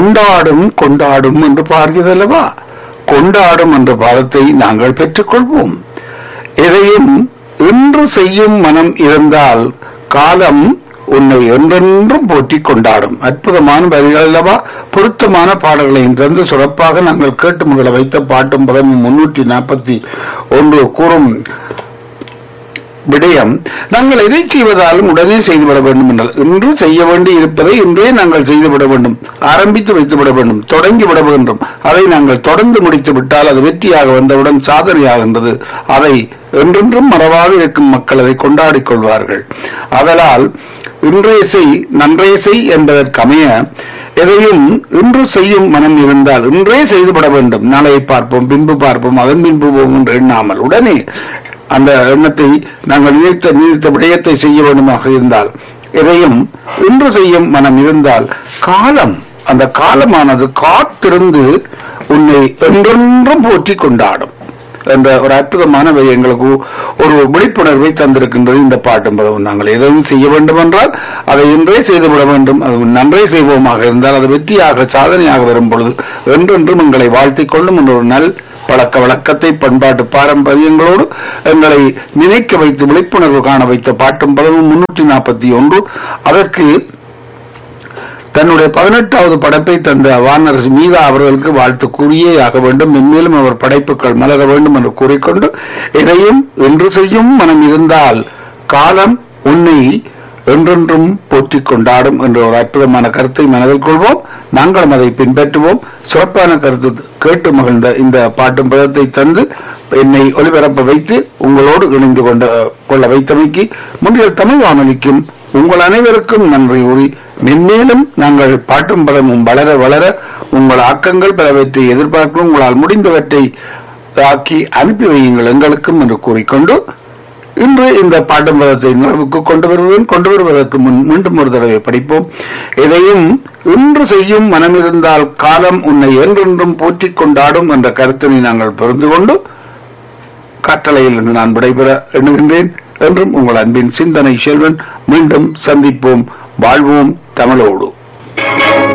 கொண்டாடும் கொண்டாடும் என்று பாடியதல்லவா கொண்டாடும் என்ற பாதத்தை நாங்கள் பெற்றுக்கொள்வோம் எதையும் இன்று செய்யும் மனம் இருந்தால் காலம் உன்னை என்றென்றும் போற்றிக் கொண்டாடும் அற்புதமான வரிகள் அல்லவா பொருத்தமான பாடல்களையும் தந்து சிறப்பாக நாங்கள் கேட்டு மகள வைத்த பாட்டும் பதமும் முன்னூற்றி நாற்பத்தி ஒன்று கூறும் விடயம் நாங்கள் எதை செய்வதாலும் உடனே செய்துவிட வேண்டும் என்றால் இன்று செய்ய வேண்டி இருப்பதை இன்றே நாங்கள் செய்துவிட வேண்டும் ஆரம்பித்து வைத்துவிட வேண்டும் தொடங்கி விட வேண்டும் அதை நாங்கள் தொடர்ந்து முடித்து விட்டால் அது வெற்றியாக வந்தவுடன் சாதனையாகின்றது அதை என்றென்றும் மறவாக இருக்கும் மக்கள் அதை கொண்டாடிக் கொள்வார்கள் அதனால் இன்றைய செய் நன்றைய செய் என்பதற்கமைய எதையும் இன்று செய்யும் மனம் இருந்தால் இன்றே செய்துவிட வேண்டும் நாளையை பார்ப்போம் பின்பு பார்ப்போம் அதன் பின்பு போவோம் என்று எண்ணாமல் உடனே அந்த எண்ணத்தை நாங்கள் நீர்த்த நீர்த்த விடயத்தை செய்ய வேண்டுமாக இருந்தால் எதையும் இன்று செய்யும் மனம் இருந்தால் காலம் அந்த காலமானது காத்திருந்து உன்னை என்றென்றும் போற்றி கொண்டாடும் என்ற ஒரு அற்புதமான வை- எங்களுக்கு ஒரு விழிப்புணர்வை தந்திருக்கின்றது இந்த பாட்டும் பதவும் நாங்கள் எதையும் செய்ய வேண்டும் என்றால் அதை இன்றே செய்துவிட வேண்டும் அது நன்றே செய்வோமாக இருந்தால் அது வெற்றியாக சாதனையாக வரும் பொழுது என்றென்றும் எங்களை வாழ்த்திக் கொள்ளும் என்ற ஒரு நல் பழக்க வழக்கத்தை பண்பாட்டு பாரம்பரியங்களோடு எங்களை நினைக்க வைத்து விழிப்புணர்வு காண வைத்த பாட்டும் பதவும் முன்னூற்றி நாற்பத்தி ஒன்று அதற்கு தன்னுடைய பதினெட்டாவது படைப்பை தந்த வானரசு மீதா அவர்களுக்கு வாழ்த்து கூறியே ஆக வேண்டும் மென்மேலும் அவர் படைப்புகள் மலர வேண்டும் என்று கூறிக்கொண்டு இதையும் என்று செய்யும் மனம் இருந்தால் காலம் உன்னை என்றென்றும் போற்றிக் கொண்டாடும் என்ற ஒரு அற்புதமான கருத்தை மனதில் கொள்வோம் நாங்களும் அதை பின்பற்றுவோம் சிறப்பான கருத்து கேட்டு மகிழ்ந்த இந்த பாட்டும் பதத்தை தந்து என்னை ஒளிபரப்ப வைத்து உங்களோடு இணைந்து கொண்ட கொள்ள வைத்தமைக்கு முந்தைய தமிழ் வானொலிக்கும் உங்கள் அனைவருக்கும் நன்றி கூறி மென்மேலும் நாங்கள் பாட்டும் பதமும் வளர வளர உங்கள் ஆக்கங்கள் பலவற்றை எதிர்பார்க்கும் உங்களால் முடிந்தவற்றை ஆக்கி அனுப்பி வையுங்கள் எங்களுக்கும் என்று கூறிக்கொண்டு இன்று இந்த பாட்டும் பதத்தை நிறைவுக்கு கொண்டு வருவேன் கொண்டு வருவதற்கு முன் மீண்டும் ஒரு தடவை படிப்போம் எதையும் இன்று செய்யும் மனமிருந்தால் காலம் உன்னை என்றென்றும் போற்றிக் கொண்டாடும் என்ற கருத்தினை நாங்கள் புரிந்து கொண்டு கட்டளையில் இருந்து நான் விடைபெற எண்ணுகின்றேன் என்றும் உங்கள் அன்பின் சிந்தனை செல்வன் மீண்டும் சந்திப்போம் வாழ்வோம் தமிழோடு